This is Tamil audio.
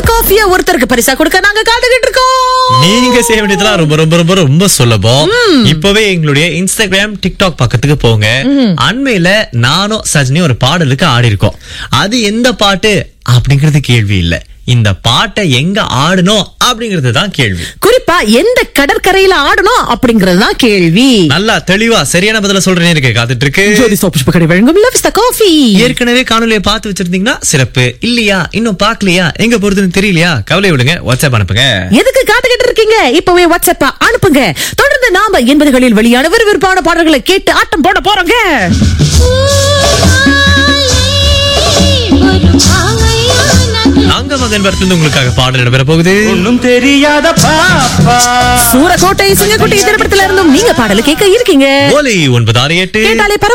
காஃபிய ஒருத்தருக்கு பரிசா கொடுக்க நாங்க காத்துக்கிட்டு இருக்கோம் நீங்க செய்ய வேண்டியதெல்லாம் ரொம்ப ரொம்ப ரொம்ப ரொம்ப சுலபம் இப்பவே எங்களுடைய இன்ஸ்டாகிராம் டிக்டாக் பக்கத்துக்கு போங்க அண்மையில நானும் சஜினி ஒரு பாடலுக்கு ஆடி இருக்கோம் அது எந்த பாட்டு அப்படிங்கறது கேள்வி இல்ல இந்த பாட்டை எங்க ஆடணும் அப்படிங்கறது தான் கேள்வி குறிப்பா எந்த கடற்கரையில ஆடணும் அப்படிங்கறது தான் கேள்வி நல்லா தெளிவா சரியான பதில சொல்றேன் இருக்கு காத்துட்டு இருக்கு ஜோதி சோப்பு புஷ்ப கடை வழங்கும் லவ்ஸ் காஃபி ஏற்கனவே காணொலியை பார்த்து வச்சிருந்தீங்கன்னா சிறப்பு இல்லையா இன்னும் பார்க்கலையா எங்க போறதுன்னு தெரியலையா கவலை விடுங்க வாட்ஸ்அப் அனுப்புங்க எதுக்கு காத்துக்கிட்டு இருக்கீங்க இப்பவே வாட்ஸ்அப் அனுப்புங்க தொடர்ந்து நாம எண்பதுகளில் வெளியான விறுவிறுப்பான பாடல்களை கேட்டு ஆட்டம் போட போறோங்க நாங்க மகன் வரத்துல உங்களுக்காக பாடல் இடம்பெற போகுது ஒன்னும் தெரியாத பாப்பா சூரக்கோட்டை சிங்கக்குட்டி திரைப்படத்துல இருந்தும் நீங்க பாடல கேட்க இருக்கீங்க ஓலை ஒன்பது ஆறு எட்டு கேட்டாலே பரவாயில்ல